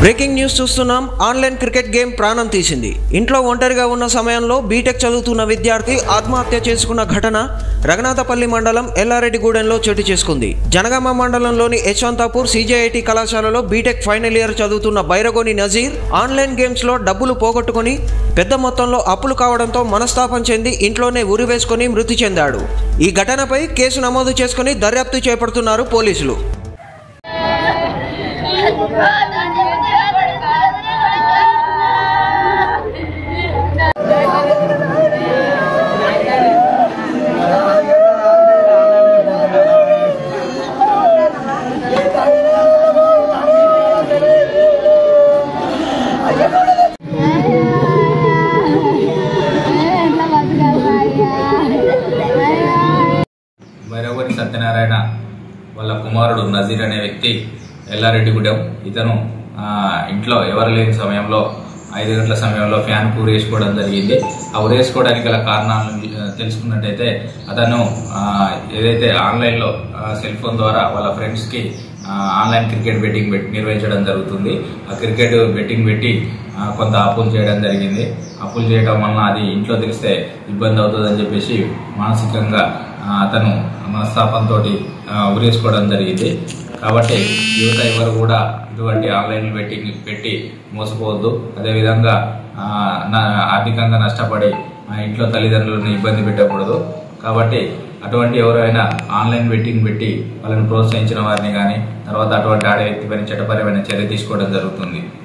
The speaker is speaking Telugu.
బ్రేకింగ్ న్యూస్ చూస్తున్నాం ఆన్లైన్ క్రికెట్ గేమ్ ప్రాణం తీసింది ఇంట్లో ఒంటరిగా ఉన్న సమయంలో బీటెక్ చదువుతున్న విద్యార్థి ఆత్మహత్య చేసుకున్న ఘటన రఘునాథపల్లి మండలం ఎల్లారెడ్డిగూడెంలో చోటు చేసుకుంది జనగామ మండలంలోని యశ్వంతాపూర్ సీజేఐటి కళాశాలలో బీటెక్ ఫైనల్ ఇయర్ చదువుతున్న బైరగోని నజీర్ ఆన్లైన్ గేమ్స్లో డబ్బులు పోగొట్టుకొని పెద్ద మొత్తంలో అప్పులు కావడంతో మనస్తాపం చెంది ఇంట్లోనే ఉరివేసుకొని మృతి చెందాడు ఈ ఘటనపై కేసు నమోదు చేసుకుని దర్యాప్తు చేపడుతున్నారు పోలీసులు ఎట్లా బతకాలి భైరవరి సత్యనారాయణ వాళ్ళ కుమారుడు నజీర్ అనే వ్యక్తి ఎల్లారెడ్డిగూడెం ఇతను ఆ, ఇంట్లో ఎవరు లేని సమయంలో ఐదు గంటల సమయంలో ఫ్యాన్ కు ఉరేసుకోవడం జరిగింది ఆ ఉరేసుకోవడానికి గల కారణాలను ఆ, తెలుసుకున్నట్టయితే అతను ఆ, ఏదైతే ఆన్లైన్లో ఆ, సెల్ ఫోన్ ద్వారా వాళ్ళ ఫ్రెండ్స్కి ఆ, ఆన్లైన్ క్రికెట్ బెట్టింగ్ పెట్టి నిర్వహించడం జరుగుతుంది ఆ క్రికెట్ బెట్టింగ్ పెట్టి ఆ, కొంత అప్పులు చేయడం జరిగింది అప్పులు చేయడం వలన అది ఇంట్లో తెలిస్తే ఇబ్బంది అవుతుందని చెప్పేసి మానసికంగా ఆ, అతను మనస్తాపంతో ఉరేసుకోవడం జరిగింది కాబట్టి యువత ఎవరు కూడా ఇటువంటి ఆన్లైన్ బెట్టింగ్ పెట్టి మోసపోవద్దు అదేవిధంగా ఆ, నా- ఆర్థికంగా నష్టపడి ఆ ఇంట్లో తల్లిదండ్రులను ఇబ్బంది పెట్టకూడదు కాబట్టి అటువంటి ఎవరైనా ఆన్లైన్ బెట్టింగ్ పెట్టి వాళ్ళని ప్రోత్సహించిన వారిని కానీ తర్వాత అటువంటి ఆడే వ్యక్తిపైన చట్టపరమైన చర్య తీసుకోవడం జరుగుతుంది